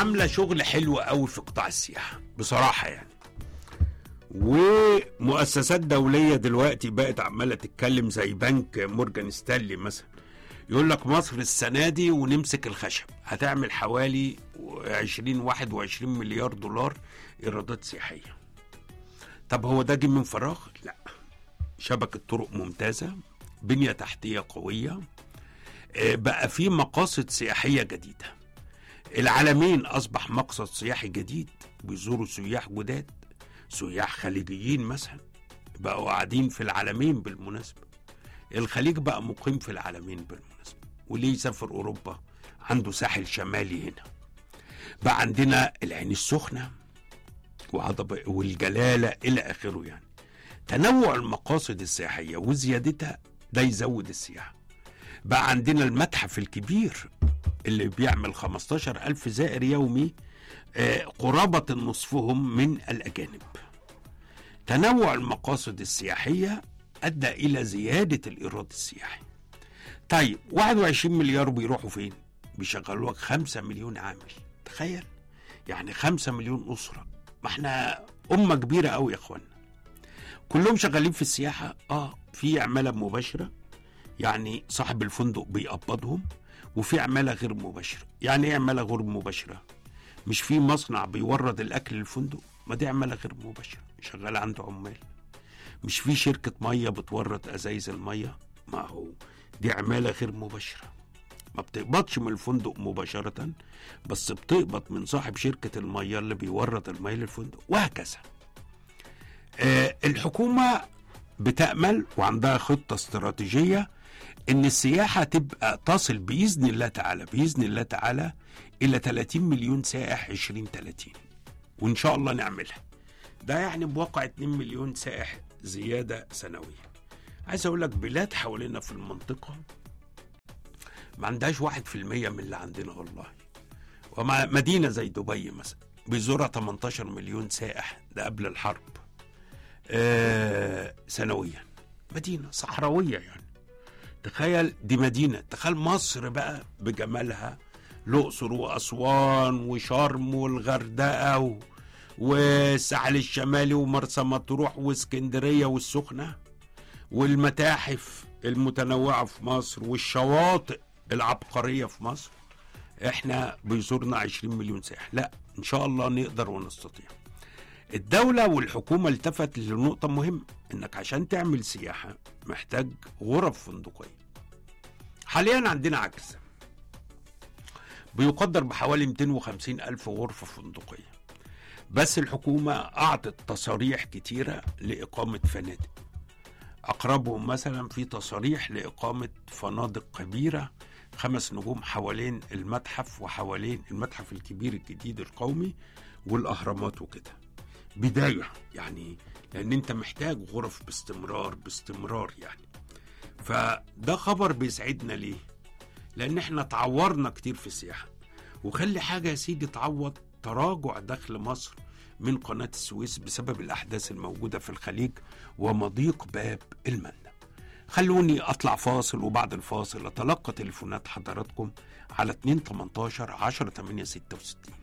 عامله شغل حلو قوي في قطاع السياحه بصراحه يعني ومؤسسات دوليه دلوقتي بقت عماله تتكلم زي بنك مورجان ستانلي مثلا يقول لك مصر السنه دي ونمسك الخشب هتعمل حوالي 20 21 مليار دولار ايرادات سياحيه طب هو ده جه من فراغ لا شبكه طرق ممتازه بنيه تحتيه قويه آه، بقى في مقاصد سياحيه جديده العالمين اصبح مقصد سياحي جديد بيزوروا سياح جداد سياح خليجيين مثلا بقوا قاعدين في العالمين بالمناسبه الخليج بقى مقيم في العالمين بالمناسبه وليه يسافر اوروبا عنده ساحل شمالي هنا بقى عندنا العين السخنه وهضبة والجلاله الى اخره يعني تنوع المقاصد السياحيه وزيادتها ده يزود السياحه بقى عندنا المتحف الكبير اللي بيعمل 15 ألف زائر يومي آه، قرابة نصفهم من الأجانب تنوع المقاصد السياحية أدى إلى زيادة الإيراد السياحي طيب 21 مليار بيروحوا فين؟ بيشغلوا لك 5 مليون عامل تخيل يعني 5 مليون أسرة ما احنا أمة كبيرة أوي يا إخوانا كلهم شغالين في السياحة اه في عمالة مباشرة يعني صاحب الفندق بيقبضهم وفي عمالة غير مباشرة يعني ايه عمالة غير مباشرة مش في مصنع بيورد الاكل للفندق ما دي عمالة غير مباشرة شغال عنده عمال مش في شركة مية بتورد ازايز المية ما هو دي عمالة غير مباشرة ما بتقبضش من الفندق مباشرة بس بتقبض من صاحب شركة المية اللي بيورد المية للفندق وهكذا آه الحكومة بتأمل وعندها خطة استراتيجية ان السياحه تبقى تصل باذن الله تعالى باذن الله تعالى الى 30 مليون سائح 2030 وان شاء الله نعملها ده يعني بواقع 2 مليون سائح زياده سنويه عايز اقول لك بلاد حوالينا في المنطقه ما عندهاش 1% من اللي عندنا والله ومع مدينه زي دبي مثلا بيزورها 18 مليون سائح ده قبل الحرب آه سنويا مدينه صحراويه يعني تخيل دي مدينة تخيل مصر بقى بجمالها الأقصر وأسوان وشرم والغردقة و... والساحل الشمالي ومرسى مطروح واسكندرية والسخنة والمتاحف المتنوعة في مصر والشواطئ العبقرية في مصر احنا بيزورنا 20 مليون سائح لا ان شاء الله نقدر ونستطيع الدولة والحكومة التفت لنقطة مهمة انك عشان تعمل سياحة محتاج غرف فندقية حاليا عندنا عجز بيقدر بحوالي 250 ألف غرفة فندقية بس الحكومة أعطت تصاريح كتيرة لإقامة فنادق أقربهم مثلا في تصاريح لإقامة فنادق كبيرة خمس نجوم حوالين المتحف وحوالين المتحف الكبير الجديد القومي والأهرامات وكده بداية يعني لأن أنت محتاج غرف باستمرار باستمرار يعني فده خبر بيسعدنا ليه لأن احنا تعورنا كتير في السياحة وخلي حاجة يا سيدي تعوض تراجع دخل مصر من قناة السويس بسبب الأحداث الموجودة في الخليج ومضيق باب المندب خلوني أطلع فاصل وبعد الفاصل أتلقى تليفونات حضراتكم على 2 18 10 8 66